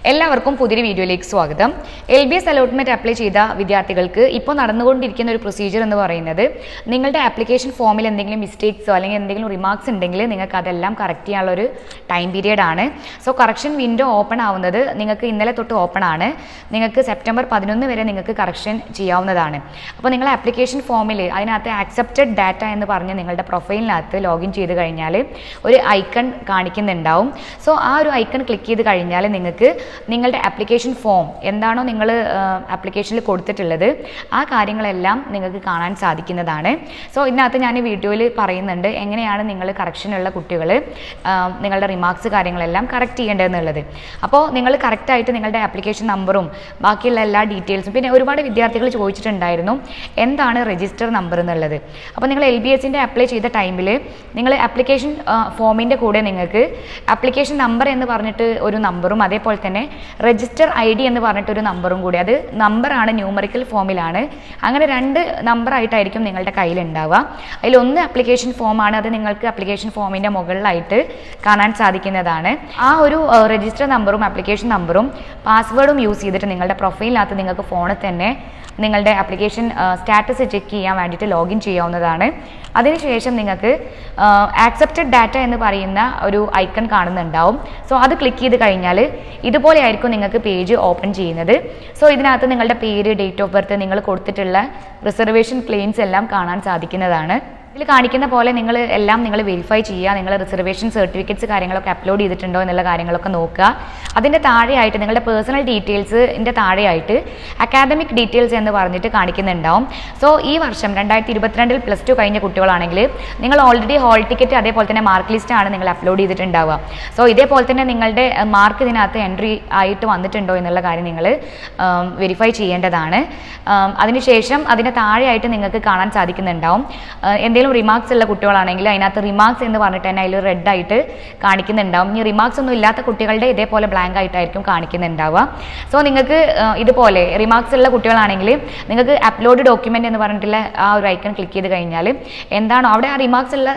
എല്ലാവർക്കും പുതിയൊരു വീഡിയോയിലേക്ക് സ്വാഗതം L B S allotment apply ചെയ്ത വിദ്യാർത്ഥികൾക്ക് ഇപ്പോൾ നടന്നുകൊണ്ടിരിക്കുന്ന ഒരു പ്രൊസീജിയർ എന്ന് പറയുന്നത് നിങ്ങളുടെ ആപ്ലിക്കേഷൻ ഫോമിൽ എന്തെങ്കിലും മിസ്റ്റേക്സോ അല്ലെങ്കിൽ എന്തെങ്കിലും റിമാർക്സ് ഉണ്ടെങ്കിൽ നിങ്ങൾക്ക് അതെല്ലാം കറക്റ്റ് ചെയ്യാനുള്ള ഒരു ടൈം പീരിയഡ് ആണ് സോ കറക്ഷൻ വിൻഡോ ഓപ്പൺ ആവുന്നത് നിങ്ങൾക്ക് ഇന്നലെ തൊട്ട് ഓപ്പൺ ആണ് നിങ്ങൾക്ക് സെപ്റ്റംബർ പതിനൊന്ന് വരെ നിങ്ങൾക്ക് കറക്ഷൻ ചെയ്യാവുന്നതാണ് അപ്പോൾ നിങ്ങൾ ആപ്ലിക്കേഷൻ ഫോമിൽ അതിനകത്ത് ആക്സെപ്റ്റഡ് ഡാറ്റ എന്ന് പറഞ്ഞ് നിങ്ങളുടെ പ്രൊഫൈലിനകത്ത് ലോഗിൻ ചെയ്ത് കഴിഞ്ഞാൽ ഒരു ഐക്കൺ കാണിക്കുന്നുണ്ടാവും സോ ആ ഒരു ഐക്കൺ ക്ലിക്ക് ചെയ്ത് കഴിഞ്ഞാൽ നിങ്ങൾക്ക് നിങ്ങളുടെ ആപ്ലിക്കേഷൻ ഫോം എന്താണോ നിങ്ങൾ ആപ്ലിക്കേഷനിൽ കൊടുത്തിട്ടുള്ളത് ആ കാര്യങ്ങളെല്ലാം നിങ്ങൾക്ക് കാണാൻ സാധിക്കുന്നതാണ് സോ ഇതിനകത്ത് ഞാൻ ഈ വീഡിയോയിൽ പറയുന്നുണ്ട് എങ്ങനെയാണ് നിങ്ങൾ കറക്ഷനുള്ള കുട്ടികൾ നിങ്ങളുടെ റിമാർക്സ് കാര്യങ്ങളെല്ലാം കറക്റ്റ് ചെയ്യേണ്ടതെന്നുള്ളത് അപ്പോൾ നിങ്ങൾ കറക്റ്റായിട്ട് നിങ്ങളുടെ ആപ്ലിക്കേഷൻ നമ്പറും ബാക്കിയുള്ള എല്ലാ ഡീറ്റെയിൽസും പിന്നെ ഒരുപാട് വിദ്യാർത്ഥികൾ ചോദിച്ചിട്ടുണ്ടായിരുന്നു എന്താണ് രജിസ്റ്റർ നമ്പർ എന്നുള്ളത് അപ്പോൾ നിങ്ങൾ എൽ ബി എസിൻ്റെ അപ്ലൈ ചെയ്ത ടൈമിൽ നിങ്ങൾ ആപ്ലിക്കേഷൻ ഫോമിൻ്റെ കൂടെ നിങ്ങൾക്ക് ആപ്ലിക്കേഷൻ നമ്പർ എന്ന് പറഞ്ഞിട്ട് ഒരു നമ്പറും അതേപോലെ തന്നെ രജിസ്റ്റർ ഐ ഡി എന്ന് പറഞ്ഞിട്ടൊരു നമ്പറും കൂടി അത് നമ്പറാണ് ന്യൂമറിക്കൽ ഫോമിലാണ് അങ്ങനെ രണ്ട് നമ്പറായിട്ടായിരിക്കും നിങ്ങളുടെ കയ്യിൽ ഉണ്ടാവുക അതിലൊന്ന് ആപ്ലിക്കേഷൻ ഫോമാണ് അത് നിങ്ങൾക്ക് ആപ്ലിക്കേഷൻ ഫോമിൻ്റെ മുകളിലായിട്ട് കാണാൻ സാധിക്കുന്നതാണ് ആ ഒരു രജിസ്റ്റർ നമ്പറും ആപ്ലിക്കേഷൻ നമ്പറും പാസ്വേഡും യൂസ് ചെയ്തിട്ട് നിങ്ങളുടെ പ്രൊഫൈലിനകത്ത് നിങ്ങൾക്ക് ഫോണിൽ തന്നെ നിങ്ങളുടെ ആപ്ലിക്കേഷൻ സ്റ്റാറ്റസ് ചെക്ക് ചെയ്യാൻ വേണ്ടിയിട്ട് ലോഗിൻ ചെയ്യാവുന്നതാണ് അതിനുശേഷം നിങ്ങൾക്ക് ആക്സെപ്റ്റഡ് ഡാറ്റ എന്ന് പറയുന്ന ഒരു ഐക്കൺ കാണുന്നുണ്ടാവും സോ അത് ക്ലിക്ക് ചെയ്ത് കഴിഞ്ഞാൽ ഇതുപോലെ ആയിരിക്കും നിങ്ങൾക്ക് പേജ് ഓപ്പൺ ചെയ്യുന്നത് സോ ഇതിനകത്ത് നിങ്ങളുടെ പേര് ഡേറ്റ് ഓഫ് ബർത്ത് നിങ്ങൾ കൊടുത്തിട്ടുള്ള റിസർവേഷൻ ക്ലെയിംസ് എല്ലാം കാണാൻ സാധിക്കുന്നതാണ് ഇതിൽ കാണിക്കുന്ന പോലെ നിങ്ങൾ എല്ലാം നിങ്ങൾ വെരിഫൈ ചെയ്യുക നിങ്ങൾ റിസർവേഷൻ സർട്ടിഫിക്കറ്റ്സ് കാര്യങ്ങളൊക്കെ അപ്ലോഡ് ചെയ്തിട്ടുണ്ടോ എന്നുള്ള കാര്യങ്ങളൊക്കെ നോക്കുക അതിൻ്റെ താഴെയായിട്ട് നിങ്ങളുടെ പേഴ്സണൽ ഡീറ്റെയിൽസിൻ്റെ താഴെയായിട്ട് അക്കാദമിക് ഡീറ്റെയിൽസ് എന്ന് പറഞ്ഞിട്ട് കാണിക്കുന്നുണ്ടാവും സോ ഈ വർഷം രണ്ടായിരത്തി ഇരുപത്തിരണ്ടിൽ പ്ലസ് ടു കഴിഞ്ഞ കുട്ടികളാണെങ്കിൽ നിങ്ങൾ ഓൾറെഡി ഹോൾ ടിക്കറ്റ് അതേപോലെ തന്നെ മാർക്ക് ലിസ്റ്റ് ആണ് നിങ്ങൾ അപ്ലോഡ് ചെയ്തിട്ടുണ്ടാവുക സോ ഇതേപോലെ തന്നെ നിങ്ങളുടെ മാർക്ക് ഇതിനകത്ത് എൻട്രി ആയിട്ട് വന്നിട്ടുണ്ടോ എന്നുള്ള കാര്യം നിങ്ങൾ വെരിഫൈ ചെയ്യേണ്ടതാണ് അതിനുശേഷം അതിന് താഴെയായിട്ട് നിങ്ങൾക്ക് കാണാൻ സാധിക്കുന്നുണ്ടാവും എന്തെങ്കിലും റിമാർക്സ് ഉള്ള കുട്ടികളാണെങ്കിൽ അതിനകത്ത് റിമാർക്സ് എന്ന് പറഞ്ഞിട്ട് തന്നെ അതിൽ റെഡ് ആയിട്ട് കാണിക്കുന്നുണ്ടാവും ഇനി റിമാർക്സ് ഒന്നും ഇല്ലാത്ത കുട്ടികളുടെ ഇതേപോലെ ബ്ലാങ്ക് ആയിട്ടായിരിക്കും കാണിക്കുന്നുണ്ടാവുക സോ നിങ്ങൾക്ക് ഇതുപോലെ റിമാർക്സ് ഉള്ള കുട്ടികളാണെങ്കിൽ നിങ്ങൾക്ക് അപ്ലോഡ് ഡോക്യുമെന്റ് എന്ന് പറഞ്ഞിട്ടുള്ള ആ ഒരു ഐക്കൺ ക്ലിക്ക് ചെയ്ത് കഴിഞ്ഞാൽ എന്താണോ അവിടെ ആ റിമാർക്സ് ഉള്ള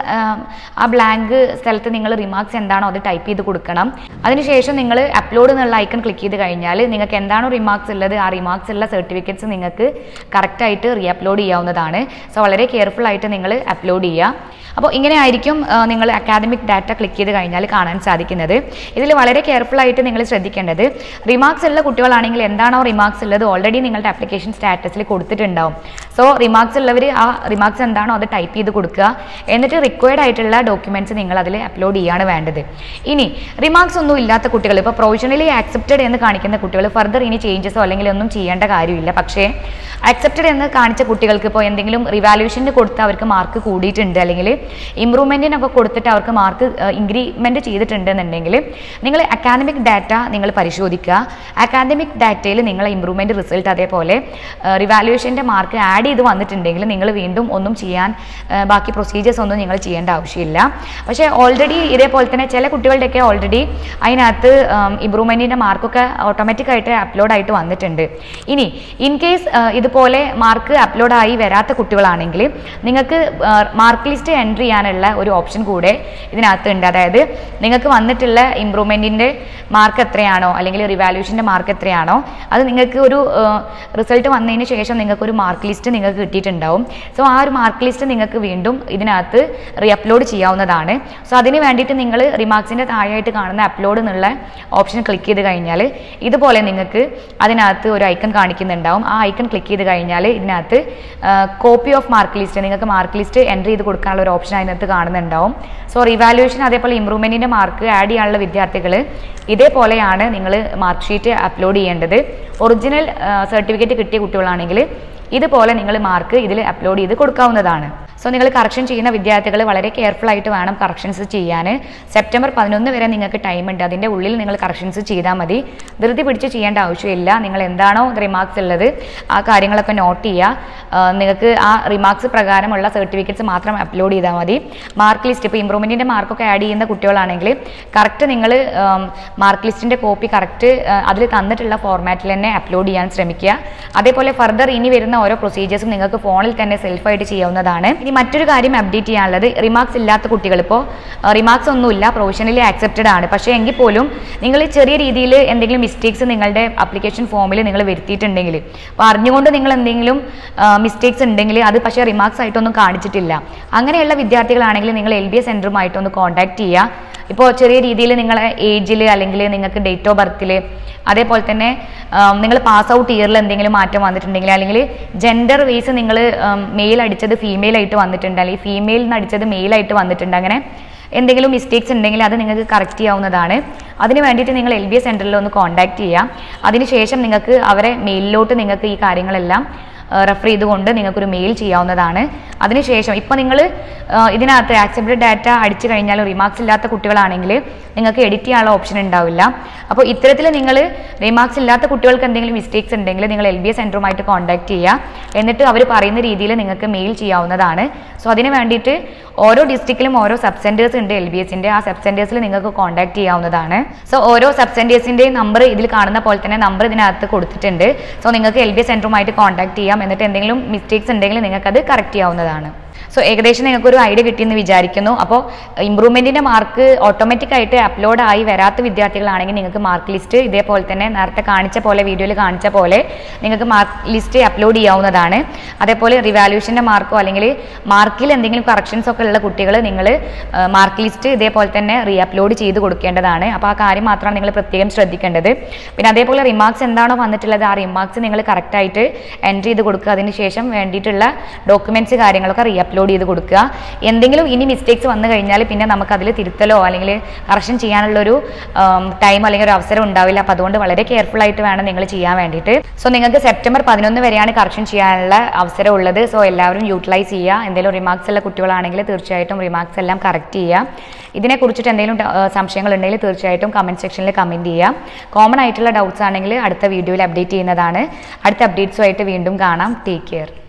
ആ ബ്ലാങ്ക് സ്ഥലത്ത് നിങ്ങൾ റിമാർക്സ് എന്താണോ അത് ടൈപ്പ് ചെയ്ത് കൊടുക്കണം അതിനുശേഷം നിങ്ങൾ അപ്ലോഡ് എന്നുള്ള ഐക്കൺ ക്ലിക്ക് ചെയ്ത് കഴിഞ്ഞാൽ നിങ്ങൾക്ക് എന്താണോ റിമാർക്സ് ഉള്ളത് ആ റിമാർക്സ് ഉള്ള സർട്ടിഫിക്കറ്റ്സ് നിങ്ങൾക്ക് കറക്റ്റായിട്ട് റീ അപ്ലോഡ് ചെയ്യാവുന്നതാണ് സോ വളരെ കെയർഫുൾ ആയിട്ട് നിങ്ങൾ അപ്ലോഡ് ചെയ്യുക അപ്പോൾ ഇങ്ങനെ ആയിരിക്കും നിങ്ങൾ അക്കാദമിക് ഡാറ്റ ക്ലിക്ക് ചെയ്ത് കഴിഞ്ഞാൽ കാണാൻ സാധിക്കുന്നത് ഇതിൽ വളരെ കെയർഫുൾ ആയിട്ട് നിങ്ങൾ ശ്രദ്ധിക്കേണ്ടത് റിമാർക്സ് ഉള്ള കുട്ടികളാണെങ്കിൽ എന്താണോ റിമാർക്സ് ഉള്ളത് ഓൾറെഡി നിങ്ങളുടെ ആപ്ലിക്കേഷൻ സ്റ്റാറ്റസിൽ കൊടുത്തിട്ടുണ്ടാവും സോ റിമാർക്സ് ഉള്ളവർ ആ റിമാർക്സ് എന്താണോ അത് ടൈപ്പ് ചെയ്ത് കൊടുക്കുക എന്നിട്ട് റിക്വയർഡ് ആയിട്ടുള്ള ഡോക്യുമെൻറ്റ്സ് നിങ്ങൾ അതിൽ അപ്ലോഡ് ചെയ്യാണ് വേണ്ടത് ഇനി റിമാർക്സ് ഒന്നും ഇല്ലാത്ത കുട്ടികൾ ഇപ്പോൾ പ്രൊവിഷണലി ആക്സെപ്റ്റഡ് എന്ന് കാണിക്കുന്ന കുട്ടികൾ ഫർദർ ഇനി ചേഞ്ചസോ അല്ലെങ്കിൽ ഒന്നും ചെയ്യേണ്ട കാര്യമില്ല പക്ഷേ ആക്സെപ്റ്റഡ് എന്ന് കാണിച്ച കുട്ടികൾക്ക് ഇപ്പോൾ എന്തെങ്കിലും റിവാലുവേഷന് കൊടുത്ത് അവർക്ക് മാർക്ക് കൂടിയിട്ടുണ്ട് അല്ലെങ്കിൽ ഇമ്പ്രൂവ്മെൻറ്റിനൊക്കെ കൊടുത്തിട്ട് അവർക്ക് മാർക്ക് ഇൻക്രിമെൻറ്റ് ചെയ്തിട്ടുണ്ടെന്നുണ്ടെങ്കിൽ നിങ്ങൾ അക്കാദമിക് ഡാറ്റ നിങ്ങൾ പരിശോധിക്കുക അക്കാദമിക് ഡാറ്റയിൽ നിങ്ങൾ ഇമ്പ്രൂവ്മെൻറ്റ് റിസൾട്ട് അതേപോലെ റിവാലുവേഷൻ്റെ മാർക്ക് ആഡ് ചെയ്ത് വന്നിട്ടുണ്ടെങ്കിൽ നിങ്ങൾ വീണ്ടും ഒന്നും ചെയ്യാൻ ബാക്കി പ്രൊസീജിയേഴ്സ് ഒന്നും നിങ്ങൾ ചെയ്യേണ്ട ആവശ്യമില്ല പക്ഷേ ഓൾറെഡി ഇതേപോലെ തന്നെ ചില കുട്ടികളുടെയൊക്കെ ഓൾറെഡി അതിനകത്ത് ഇമ്പ്രൂവ്മെൻറ്റിൻ്റെ മാർക്കൊക്കെ ഓട്ടോമാറ്റിക്കായിട്ട് അപ്ലോഡ് ആയിട്ട് വന്നിട്ടുണ്ട് ഇനി ഇൻ കേസ് ഇതുപോലെ മാർക്ക് അപ്ലോഡായി വരാത്ത കുട്ടികളാണെങ്കിൽ നിങ്ങൾക്ക് മാർക്ക് ലിസ്റ്റ് എൻട്രി ചെയ്യാനുള്ള ഒരു ഓപ്ഷൻ കൂടെ ഇതിനകത്ത് ഉണ്ട് അതായത് നിങ്ങൾക്ക് വന്നിട്ടുള്ള ഇമ്പ്രൂവ്മെൻറ്റിൻ്റെ മാർക്ക് എത്രയാണോ അല്ലെങ്കിൽ റിവാലുവേഷൻ്റെ മാർക്ക് എത്രയാണോ അത് നിങ്ങൾക്ക് ഒരു റിസൾട്ട് വന്നതിന് ശേഷം നിങ്ങൾക്ക് ഒരു മാർക്ക് ലിസ്റ്റ് നിങ്ങൾക്ക് കിട്ടിയിട്ടുണ്ടാവും സോ ആ ഒരു മാർക്ക് ലിസ്റ്റ് നിങ്ങൾക്ക് വീണ്ടും ഇതിനകത്ത് റീ അപ്ലോഡ് ചെയ്യാവുന്നതാണ് സോ അതിന് വേണ്ടിയിട്ട് നിങ്ങൾ റിമാർക്സിൻ്റെ താഴെയായിട്ട് കാണുന്ന അപ്ലോഡ് എന്നുള്ള ഓപ്ഷൻ ക്ലിക്ക് ചെയ്ത് കഴിഞ്ഞാൽ ഇതുപോലെ നിങ്ങൾക്ക് അതിനകത്ത് ഒരു ഐക്കൺ കാണിക്കുന്നുണ്ടാവും ആ ഐക്കൺ ക്ലിക്ക് ചെയ്ത് കഴിഞ്ഞാൽ ഇതിനകത്ത് കോപ്പി ഓഫ് മാർക്ക് ലിസ്റ്റ് നിങ്ങൾക്ക് മാർക്ക് ലിസ്റ്റ് എൻട്രി ചെയ്ത് കൊടുക്കാനുള്ള ഒരു ഓപ്ഷൻ അതിനകത്ത് കാണുന്നുണ്ടാവും സോ റിവാലുവേഷൻ അതേപോലെ ഇമ്പ്രൂവ്മെൻറ്റിൻ്റെ മാർക്ക് ആഡ് ചെയ്യാനുള്ള വിദ്യാർത്ഥികൾ ഇതേപോലെയാണ് നിങ്ങൾ മാർക്ക് ഷീറ്റ് അപ്ലോഡ് ചെയ്യേണ്ടത് ഒറിജിനൽ സർട്ടിഫിക്കറ്റ് കിട്ടിയ കുട്ടികളാണെങ്കിൽ ഇതുപോലെ നിങ്ങൾ മാർക്ക് ഇതിൽ അപ്ലോഡ് ചെയ്ത് കൊടുക്കാവുന്നതാണ് സോ നിങ്ങൾ കറക്ഷൻ ചെയ്യുന്ന വിദ്യാർത്ഥികൾ വളരെ കെയർഫുൾ ആയിട്ട് വേണം കറക്ഷൻസ് ചെയ്യാൻ സെപ്റ്റംബർ പതിനൊന്ന് വരെ നിങ്ങൾക്ക് ടൈം ഉണ്ട് അതിൻ്റെ ഉള്ളിൽ നിങ്ങൾ കറക്ഷൻസ് ചെയ്താൽ മതി ധൃതി പിടിച്ച് ചെയ്യേണ്ട ആവശ്യമില്ല നിങ്ങൾ എന്താണോ റിമാർക്സ് ഉള്ളത് ആ കാര്യങ്ങളൊക്കെ നോട്ട് ചെയ്യുക നിങ്ങൾക്ക് ആ റിമാർക്സ് പ്രകാരമുള്ള സർട്ടിഫിക്കറ്റ്സ് മാത്രം അപ്ലോഡ് ചെയ്താൽ മതി മാർക്ക് ലിസ്റ്റ് ഇപ്പോൾ ഇമ്പ്രൂവ്മെൻറ്റിൻ്റെ മാർക്കൊക്കെ ആഡ് ചെയ്യുന്ന കുട്ടികളാണെങ്കിൽ കറക്റ്റ് നിങ്ങൾ മാർക്ക് ലിസ്റ്റിൻ്റെ കോപ്പി കറക്റ്റ് അതിൽ തന്നിട്ടുള്ള ഫോർമാറ്റിൽ തന്നെ അപ്ലോഡ് ചെയ്യാൻ ശ്രമിക്കുക അതേപോലെ ഫർദർ ഇനി വരുന്ന വരുന്ന ഓരോ പ്രൊസീജിയേഴ്സും നിങ്ങൾക്ക് ഫോണിൽ തന്നെ സെൽഫായിട്ട് ചെയ്യാവുന്നതാണ് ഇനി മറ്റൊരു കാര്യം അപ്ഡേറ്റ് ചെയ്യാനുള്ളത് റിമാർക്സ് ഇല്ലാത്ത കുട്ടികൾ ഇപ്പോൾ റിമാർക്സ് ഒന്നുമില്ല പ്രൊഫഷണലി ആക്സെപ്റ്റഡ് ആണ് പക്ഷേ എങ്കിൽ പോലും നിങ്ങൾ ചെറിയ രീതിയിൽ എന്തെങ്കിലും മിസ്റ്റേക്സ് നിങ്ങളുടെ അപ്ലിക്കേഷൻ ഫോമിൽ നിങ്ങൾ വരുത്തിയിട്ടുണ്ടെങ്കിൽ അപ്പോൾ അറിഞ്ഞുകൊണ്ട് നിങ്ങൾ എന്തെങ്കിലും മിസ്റ്റേക്സ് ഉണ്ടെങ്കിൽ അത് പക്ഷേ റിമാർക്സ് ആയിട്ടൊന്നും കാണിച്ചിട്ടില്ല അങ്ങനെയുള്ള വിദ്യാർത്ഥികളാണെങ്കിൽ നിങ്ങൾ എൽ ബി എസ് സെൻറ്ററുമായിട്ടൊന്ന് കോൺടാക്ട് ചെയ്യുക ഇപ്പോൾ ചെറിയ രീതിയിൽ നിങ്ങളെ ഏജിൽ അല്ലെങ്കിൽ നിങ്ങൾക്ക് ഡേറ്റ് ഓഫ് ബർത്തിൽ അതേപോലെ തന്നെ നിങ്ങൾ പാസ് ഔട്ട് ഇയറിൽ എന്തെങ്കിലും മാറ്റം വന്നിട്ടുണ്ടെങ്കിൽ അല്ലെങ്കിൽ ജെൻഡർ വേസ് നിങ്ങൾ മെയിൽ അടിച്ചത് ഫീമെയിൽ ആയിട്ട് വന്നിട്ടുണ്ട് അല്ലെങ്കിൽ ഫീമെയിൽ നിന്ന് അടിച്ചത് മെയിൽ ആയിട്ട് വന്നിട്ടുണ്ട് അങ്ങനെ എന്തെങ്കിലും മിസ്റ്റേക്സ് ഉണ്ടെങ്കിൽ അത് നിങ്ങൾക്ക് കറക്റ്റ് ചെയ്യാവുന്നതാണ് അതിന് വേണ്ടിയിട്ട് നിങ്ങൾ എൽ ബി എസ് സെൻറ്ററിൽ ഒന്ന് കോൺടാക്ട് ചെയ്യാം അതിനുശേഷം നിങ്ങൾക്ക് അവരെ മെയിലിലോട്ട് നിങ്ങൾക്ക് ഈ കാര്യങ്ങളെല്ലാം റെഫർ ചെയ്തുകൊണ്ട് നിങ്ങൾക്കൊരു മെയിൽ ചെയ്യാവുന്നതാണ് അതിനുശേഷം ഇപ്പോൾ നിങ്ങൾ ഇതിനകത്ത് ആക്സെപ്റ്റഡ് ഡാറ്റ അടിച്ചു കഴിഞ്ഞാൽ റിമാർക്സ് ഇല്ലാത്ത കുട്ടികളാണെങ്കിൽ നിങ്ങൾക്ക് എഡിറ്റ് ചെയ്യാനുള്ള ഓപ്ഷൻ ഉണ്ടാവില്ല അപ്പോൾ ഇത്തരത്തിൽ നിങ്ങൾ റിമാർക്സ് ഇല്ലാത്ത കുട്ടികൾക്ക് എന്തെങ്കിലും മിസ്റ്റേക്സ് ഉണ്ടെങ്കിൽ നിങ്ങൾ എൽ ബി എസ് സെൻറ്ററുമായിട്ട് കോൺടാക്ട് ചെയ്യുക എന്നിട്ട് അവർ പറയുന്ന രീതിയിൽ നിങ്ങൾക്ക് മെയിൽ ചെയ്യാവുന്നതാണ് സോ അതിന് വേണ്ടിയിട്ട് ഓരോ ഡിസ്ട്രിക്റ്റിലും ഓരോ സബ് സെൻറ്റേഴ്സ് ഉണ്ട് എൽ ബി എസിൻ്റെ ആ സബ് സെൻറ്റേഴ്സിൽ നിങ്ങൾക്ക് കോൺടാക്ട് ചെയ്യാവുന്നതാണ് സോ ഓരോ സബ് സെൻറ്റേഴ്സിൻ്റെയും നമ്പർ ഇതിൽ കാണുന്ന പോലെ തന്നെ നമ്പർ ഇതിനകത്ത് കൊടുത്തിട്ടുണ്ട് സോ നിങ്ങൾക്ക് എൽ ബി എസ് സെൻറ്ററുമായിട്ട് കോൺടാക്ട് ചെയ്യാം എന്നിട്ട് എന്തെങ്കിലും മിസ്റ്റേക്സ് ഉണ്ടെങ്കിൽ നിങ്ങൾക്കത് കറക്റ്റ് ചെയ്യാവുന്നതാണ് സോ ഏകദേശം നിങ്ങൾക്ക് ഒരു ഐഡിയ കിട്ടിയെന്ന് വിചാരിക്കുന്നു അപ്പോൾ ഇമ്പ്രൂവ്മെൻറ്റിൻ്റെ മാർക്ക് ഓട്ടോമാറ്റിക് ആയിട്ട് അപ്ലോഡ് ആയി വരാത്ത വിദ്യാർത്ഥികളാണെങ്കിൽ നിങ്ങൾക്ക് മാർക്ക് ലിസ്റ്റ് ഇതേപോലെ തന്നെ നേരത്തെ കാണിച്ച പോലെ വീഡിയോയിൽ കാണിച്ച പോലെ നിങ്ങൾക്ക് മാർക്ക് ലിസ്റ്റ് അപ്ലോഡ് ചെയ്യാവുന്നതാണ് അതേപോലെ റിവാലുവേഷൻ്റെ മാർക്കോ അല്ലെങ്കിൽ മാർക്കിൽ എന്തെങ്കിലും കറക്ഷൻസ് ഒക്കെ ഉള്ള കുട്ടികൾ നിങ്ങൾ മാർക്ക് ലിസ്റ്റ് ഇതേപോലെ തന്നെ റീ അപ്ലോഡ് ചെയ്ത് കൊടുക്കേണ്ടതാണ് അപ്പോൾ ആ കാര്യം മാത്രമാണ് നിങ്ങൾ പ്രത്യേകം ശ്രദ്ധിക്കേണ്ടത് പിന്നെ അതേപോലെ റിമാർക്സ് എന്താണോ വന്നിട്ടുള്ളത് ആ റിമാർക്സ് നിങ്ങൾ കറക്റ്റായിട്ട് എൻട്രി ചെയ്ത് കൊടുക്കുക അതിന് ശേഷം വേണ്ടിയിട്ടുള്ള ഡോക്യുമെൻറ്റ്സ് കാര്യങ്ങളൊക്കെ റീ അപ്ലോഡ് ചെയ്ത് കൊടുക്കുക എന്തെങ്കിലും ഇനി മിസ്റ്റേക്സ് വന്നു കഴിഞ്ഞാൽ പിന്നെ നമുക്ക് അതിൽ തിരുത്തലോ അല്ലെങ്കിൽ കറക്ഷൻ ചെയ്യാനുള്ളൊരു ടൈം അല്ലെങ്കിൽ ഒരു അവസരം ഉണ്ടാവില്ല അപ്പോൾ അതുകൊണ്ട് വളരെ കെയർഫുൾ ആയിട്ട് വേണം നിങ്ങൾ ചെയ്യാൻ വേണ്ടിയിട്ട് സോ നിങ്ങൾക്ക് സെപ്റ്റംബർ പതിനൊന്ന് വരെയാണ് കറക്ഷൻ ചെയ്യാനുള്ള അവസരം ഉള്ളത് സോ എല്ലാവരും യൂട്ടിലൈസ് ചെയ്യുക എന്തെങ്കിലും റിമാർക്സ് ഉള്ള കുട്ടികളാണെങ്കിൽ തീർച്ചയായിട്ടും റിമാർക്സ് എല്ലാം കറക്റ്റ് ചെയ്യുക ഇതിനെക്കുറിച്ചിട്ട് എന്തെങ്കിലും സംശയങ്ങൾ ഉണ്ടെങ്കിൽ തീർച്ചയായിട്ടും കമൻറ്റ് സെക്ഷനിൽ കമൻറ്റ് ചെയ്യുക കോമൺ ആയിട്ടുള്ള ഡൗട്ട്സ് ആണെങ്കിൽ അടുത്ത വീഡിയോയിൽ അപ്ഡേറ്റ് ചെയ്യുന്നതാണ് അടുത്ത അപ്ഡേറ്റ്സുമായിട്ട് വീണ്ടും കാണാം ടേക്ക് കെയർ